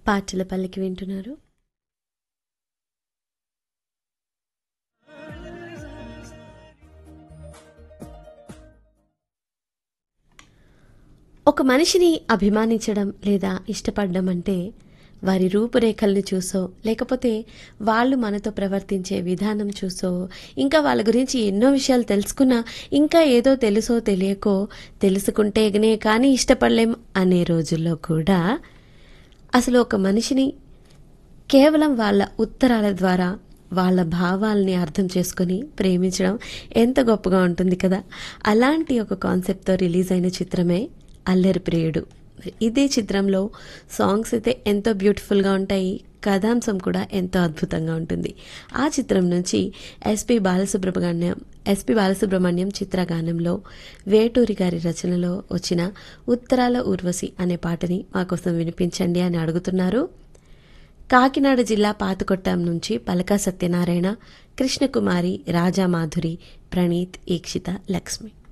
పాటల పల్లికి వింటున్నారు ఒక మనిషిని అభిమానించడం లేదా ఇష్టపడడం అంటే వారి రూపురేఖల్ని చూసో లేకపోతే వాళ్ళు మనతో ప్రవర్తించే విధానం చూసో ఇంకా వాళ్ళ గురించి ఎన్నో విషయాలు తెలుసుకున్నా ఇంకా ఏదో తెలుసో తెలియకో తెలుసుకుంటేనే కానీ ఇష్టపడలేం అనే రోజుల్లో కూడా అసలు ఒక మనిషిని కేవలం వాళ్ళ ఉత్తరాల ద్వారా వాళ్ళ భావాల్ని అర్థం చేసుకొని ప్రేమించడం ఎంత గొప్పగా ఉంటుంది కదా అలాంటి ఒక కాన్సెప్ట్తో రిలీజ్ అయిన చిత్రమే అల్లరి ప్రియుడు ఇదే చిత్రంలో సాంగ్స్ అయితే ఎంతో బ్యూటిఫుల్గా ఉంటాయి కథాంశం కూడా ఎంతో అద్భుతంగా ఉంటుంది ఆ చిత్రం నుంచి ఎస్పి బాలసుబ్రహ్మణ్యం ఎస్పి బాలసుబ్రహ్మణ్యం చిత్రగానంలో వేటూరి గారి రచనలో వచ్చిన ఉత్తరాల ఊర్వశి అనే పాటని మాకోసం వినిపించండి అని అడుగుతున్నారు కాకినాడ జిల్లా పాతకొట్టాం నుంచి పలకా సత్యనారాయణ కృష్ణకుమారి రాజామాధురి ప్రణీత్ ఈక్షిత లక్ష్మి